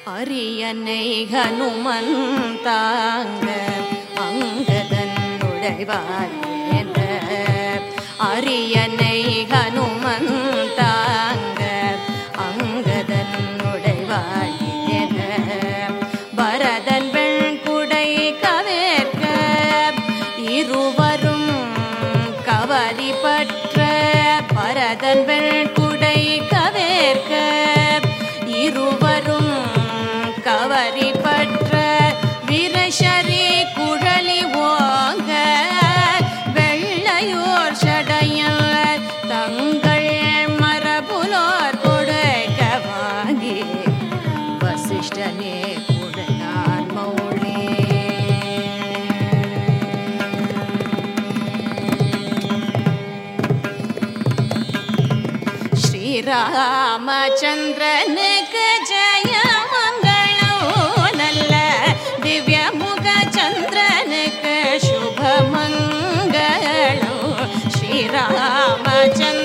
அரியனை ஹனுமந்தாங்க அங்கதன் நுழைவாய் என்ற அரியனை ஹனுமந்தாங்க அங்கதன் நுழைவாய் என்ற பரதன் வெண்குடை கவேற்க இருவரும் கவரி பற்ற பரதன் வெண்குடை கவேற்க இருவரும் கவரி பற்ற விரஷரி குழலி ஓங்க வெள்ளையோர் சடையல் தங்கள் மரபுலோர் கொடுக்க வாங்கி வசிஷ்டனே குழலார் மௌழி ஸ்ரீராமச்சந்திரனுக்கு ஜெய மங்களம் நல்ல திவ்ய முக சந்திரனுக்கு சுப மங்களம் ஸ்ரீராமச்சந்திர